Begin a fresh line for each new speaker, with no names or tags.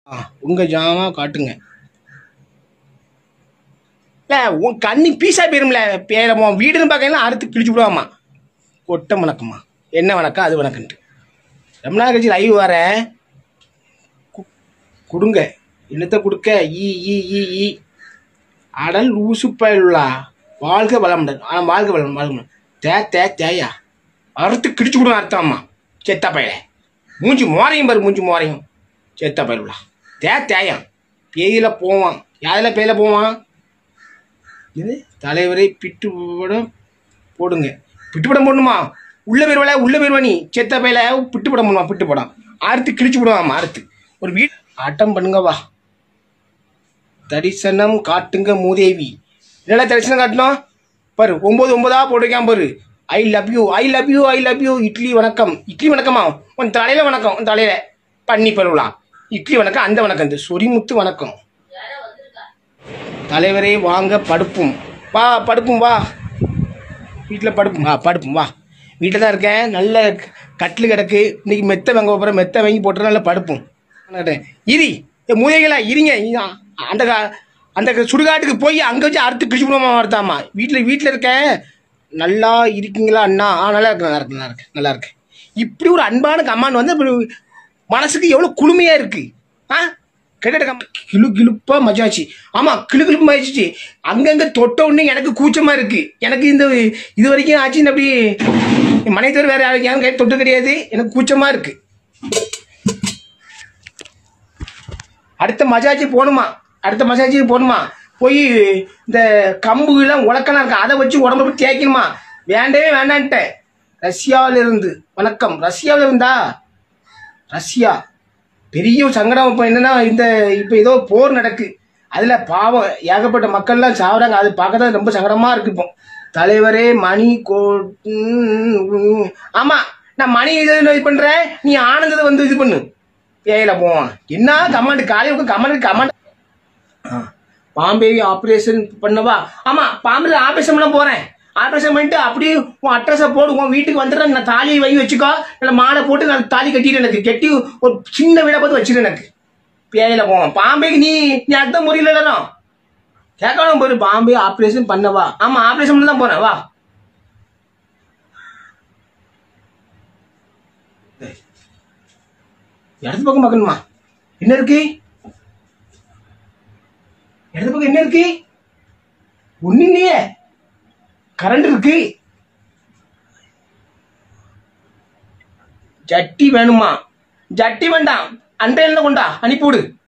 ஆ உங்கள் ஜாமா காட்டுங்க இல்லை உன் கண்ணி பீஸா போயிரும்ல பேர உன் வீடுன்னு பார்க்கலாம் அறுத்து கிழிச்சு விடுவாமா கொட்டை வணக்கம்மா என்ன வணக்கம் அது வணக்கம்ட்டு ரொம்ப நாள் கழிச்சு லைவ் வரேன் கு- கொடுங்க என்னத்தை கொடுக்க ஈ ஈ ஈ ஈ அடல் லூசு பயலுள்ளா வாழ்க வளமுடன் ஆனால் வாழ்க வளம் வளமுடன் தே தே தேயா அறுத்து கிடிச்சு விடுவேன் அர்த்தம்மா செத்த பயல மூஞ்சி மோரையும் பாரு மூஞ்சி மோரையும் செத்த பயலுள்ளா தே தேயான் பேயில போவான் யாதில் பேயில போவான் இது தலைவரை பிட்டு படம் போடுங்க பிட்டு படம் போடணுமா உள்ள போயிருவல உள்ள போயிருவா நீ செத்த பையில பிட்டு படம் பண்ணுவான் பிட்டு படம் அறுத்து கிழிச்சு விடுவான் அறுத்து ஒரு வீட் ஆட்டம் பண்ணுங்க வா தரிசனம் காட்டுங்க மூதேவி என்னடா தரிசனம் காட்டணும் பாரு ஒம்பது ஒன்பதா போட்டிருக்கான் பாரு I love you I love you I love you idli வணக்கம் இட்லி வணக்கமா உன் தலையில வணக்கம் உன் தலையில பண்ணி பருவலா இட்லி வணக்கம் அந்த வணக்கம் இந்த சொரிமுத்து வணக்கம் தலைவரே வாங்க படுப்போம் வா படுப்போம் வா வீட்டில் படுப்போம் வா படுப்போம் வா வீட்டில் தான் இருக்கேன் நல்ல கட்டில் கிடக்கு இன்னைக்கு மெத்த வாங்க போகிறேன் மெத்த வாங்கி போட்டு நல்லா படுப்போம் கேட்டேன். இரி ஏ மூதைகளா இருங்க இ- அந்த கா- அந்த சுடுகாட்டுக்கு போய் அங்கே வச்சு அறுத்து கிழிச்சு விடுமா அறுத்தாமா வீட்டில் வீட்டில் இருக்கேன் நல்லா இருக்கீங்களா அண்ணா ஆ நல்லா இருக்கு நல்லா இருக்கு நல்லா இருக்கு நல்லா இருக்கு இப்படி ஒரு அன்பான கமாண்ட் வந்து இப்படி மனசுக்கு எவ்வளோ குளுமையாக இருக்கு ஆ கேட்ட கம் கிளு கிளுப்பா மஜாச்சு ஆமா கிளு கிளுப்பு மஜாச்சு அங்கங்க தொட்ட உடனே எனக்கு கூச்சமா இருக்கு எனக்கு இந்த இது வரைக்கும் ஆச்சு இந்த அப்படி என் மனைவி தவிர வேற யாரும் யாரும் கை தொட்டு கிடையாது எனக்கு கூச்சமா இருக்கு அடுத்த மஜாஜி போகணுமா அடுத்த மசாஜி போகணுமா போய் இந்த கம்புலாம் உலக்கனா இருக்கு அதை வச்சு உடம்பு போய் தேய்க்கணுமா வேண்டவே வேண்டான்ட்டேன் ரஷ்யாவில இருந்து வணக்கம் ரஷ்யாவில இருந்தா ரஷ்யா பெரிய சங்கடம் இப்போ என்னன்னா இந்த இப்போ ஏதோ போர் நடக்கு அதில் பாவம் ஏகப்பட்ட மக்கள்லாம் சாவறாங்க அது பார்க்க தான் ரொம்ப சங்கடமாக இருக்கு இப்போ தலைவரே மணி கோ ம், ஆமா நான் மணி இது இது பண்ணுறேன் நீ ஆனந்தத்தை வந்து இது பண்ணு ஏயில போவான் என்ன கமாண்ட் காலையில் கமாண்ட் கமாண்ட் பாம்பே ஆப்ரேஷன் பண்ணவா ஆமா பாம்பேல ஆப்ரேஷன் பண்ண போறேன் ஆப்ரேஷன் பண்ணிட்டு அப்படியே உன் அட்ரஸை போடு உன் வீட்டுக்கு வந்துடுறேன் நான் தாலியை வை வச்சுக்கோ இல்லை மாலை போட்டு நான் தாலி கட்டிட்டு எனக்கு கட்டி ஒரு சின்ன வீடை பார்த்து வச்சிரு எனக்கு பேயில போவோம் பாம்பேக்கு நீ நீ அடுத்த முறையில் இல்லைனோ கேட்கணும் போரு பாம்பே ஆப்ரேஷன் பண்ணவா ஆமா ஆப்ரேஷன் பண்ண தான் போறேன் வா இடது பக்கம் பார்க்கணுமா என்ன இருக்கு இடது பக்கம் என்ன இருக்கு ஒண்ணு இல்லையே கரண்ட் இருக்கு ஜட்டி வேணுமா ஜட்டி வேண்டாம் அண்டையில கொண்டா அனுப்பிவிடு